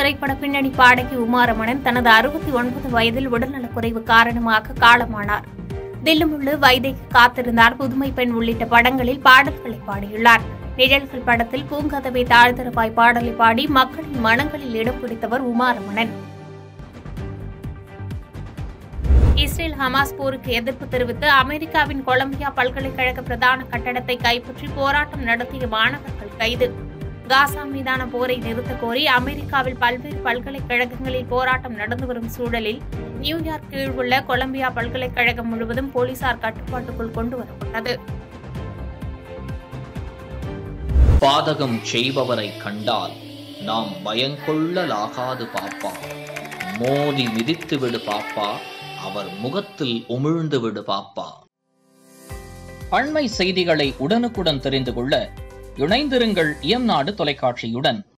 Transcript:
திரைப்பட பின்னணி பாடகி உமாரமணன் தனது அறுபத்தி ஒன்பது வயதில் உடல்நலக்குறைவு காரணமாக காலமானார் தில்லுமுள்ளு வைதைக்கு காத்திருந்தார் புதுமை பெண் உள்ளிட்ட படங்களில் பாடல்களை பாடியுள்ளார் நிழல்கள் படத்தில் பூங்கதவை தாழ்தரவாய் பாடலை பாடி மக்களின் மனங்களில் இடம் பிடித்தவர் உமாரமணன் இஸ்ரேல் ஹமாஸ் போருக்கு எதிர்ப்பு தெரிவித்து அமெரிக்காவின் கொலம்பியா பல்கலைக்கழக பிரதான கட்டடத்தை கைப்பற்றி போராட்டம் நடத்திய மாணவர்கள் கைது காசா மீதான போரை நிறுத்தக் கோரி அமெரிக்காவில் பல்வேறு பல்கலைக்கழகங்களில் போராட்டம் நடந்து வரும் சூழலில் நியூயார்க் கீழ் உள்ள கொலம்பியா பல்கலைக்கழகம் முழுவதும் போலீசார் கட்டுப்பாட்டுக்குள் கொண்டு வரப்பட்டது பாதகம் செய்பவரை கண்டால் நாம் பயங்கொள்ளலாகாது பாப்பா மோதி மிதித்து விடு பாப்பா அவர் முகத்தில் உமிழ்ந்து விடு பாப்பா அண்மை செய்திகளை உடனுக்குடன் தெரிந்து கொள்ள இணைந்திருங்கள் இயம்நாடு தொலைக்காட்சியுடன்